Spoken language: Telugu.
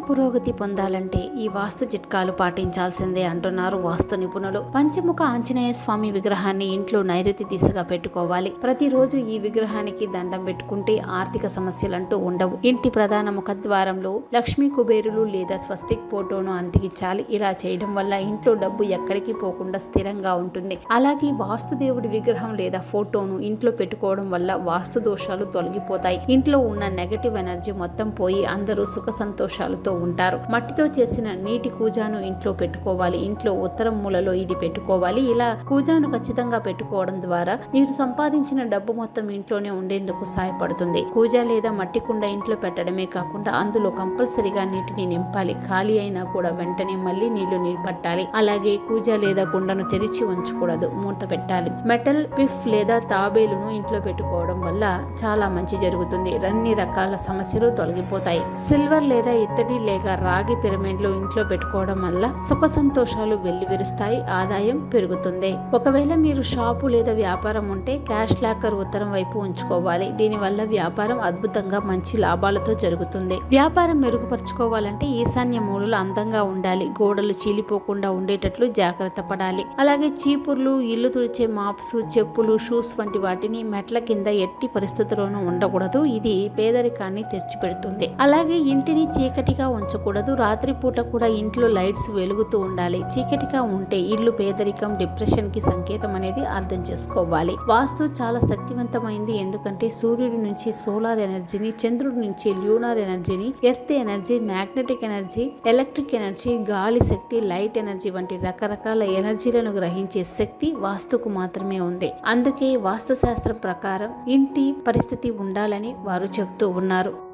పురోగతి పొందాలంటే ఈ వాస్తు చిట్కాలు పాటించాల్సిందే అంటున్నారు వాస్తు నిపుణులు పంచముఖ ఆంజనేయ స్వామి విగ్రహాన్ని ఇంట్లో నైరుతి దిశగా పెట్టుకోవాలి ప్రతిరోజు ఈ విగ్రహానికి దండం పెట్టుకుంటే ఆర్థిక సమస్యలంటూ ఉండవు ఇంటి ప్రధాన ముఖద్వారంలో లక్ష్మీ కుబేరులు లేదా స్వస్తిక్ ఫోటోను అంతికించాలి ఇలా చేయడం వల్ల ఇంట్లో డబ్బు ఎక్కడికి పోకుండా స్థిరంగా ఉంటుంది అలాగే వాస్తు దేవుడి విగ్రహం లేదా ఫోటోను ఇంట్లో పెట్టుకోవడం వల్ల వాస్తు దోషాలు తొలగిపోతాయి ఇంట్లో ఉన్న నెగటివ్ ఎనర్జీ మొత్తం పోయి అందరూ సుఖ సంతోషాలతో ఉంటారు మట్టితో చేసిన నీటి కూజాను ఇంట్లో పెట్టుకోవాలి ఇంట్లో ఉత్తరం మూలలో ఇది పెట్టుకోవాలి ఇలా కూజాను ఖచ్చితంగా పెట్టుకోవడం ద్వారా మీరు సంపాదించిన డబ్బు మొత్తం ఇంట్లోనే ఉండేందుకు సహాయపడుతుంది కూజ లేదా మట్టి కుండ ఇంట్లో పెట్టడమే కాకుండా అందులో కంపల్సరిగా నీటిని నింపాలి ఖాళీ అయినా కూడా వెంటనే మళ్ళీ నీళ్లు పట్టాలి అలాగే కూజ లేదా కుండను తెరిచి ఉంచకూడదు మూత పెట్టాలి మెటల్ పిఫ్ లేదా తాబేలును ఇంట్లో పెట్టుకోవడం వల్ల చాలా మంచి జరుగుతుంది అన్ని రకాల సమస్యలు తొలగిపోతాయి సిల్వర్ లేదా ఇత్తడి లేక రాగి పిరమిడ్లు ఇంట్లో పెట్టుకోవడం వల్ల సుఖ సంతోషాలు వెల్లివిరుస్తాయి ఆదాయం పెరుగుతుంది ఒకవేళ మీరు షాపు లేదా వ్యాపారం ఉంటే క్యాష్ లాకర్ ఉత్తరం వైపు ఉంచుకోవాలి దీనివల్ల వ్యాపారం అద్భుతంగా మంచి లాభాలతో జరుగుతుంది వ్యాపారం మెరుగుపరుచుకోవాలంటే ఈశాన్య మూలలు అందంగా ఉండాలి గోడలు చీలిపోకుండా ఉండేటట్లు జాగ్రత్త పడాలి అలాగే చీపుర్లు ఇల్లు తుడిచే మాప్స్ చెప్పులు షూస్ వంటి వాటిని మెట్ల కింద ఎట్టి పరిస్థితుల్లోనూ ఉండకూడదు ఇది పేదరికాన్ని తెచ్చిపెడుతుంది అలాగే ఇంటిని చీకటిగా ఉంచకూడదు రాత్రిపూట కూడా ఇంట్లో లైట్స్ వెలుగుతూ ఉండాలి చీకటిగా ఉంటే ఇల్లు పేదరికం డిప్రెషన్ కి సంకేతం అనేది అర్థం చేసుకోవాలి వాస్తు చాలా శక్తివంతమైంది ఎందుకంటే సూర్యుడి నుంచి సోలార్ ఎనర్జీని చంద్రుడి నుంచి ల్యూనార్ ఎనర్జీని earth energy magnetic energy electric energy గాలి శక్తి లైట్ ఎనర్జీ వంటి రకరకాల ఎనర్జీలను గ్రహించే శక్తి వాస్తుకు మాత్రమే ఉంది అందుకే వాస్తు శాస్త్రం ప్రకారం ఇంటి పరిస్థితి ఉండాలని వారు చెబుతూ ఉన్నారు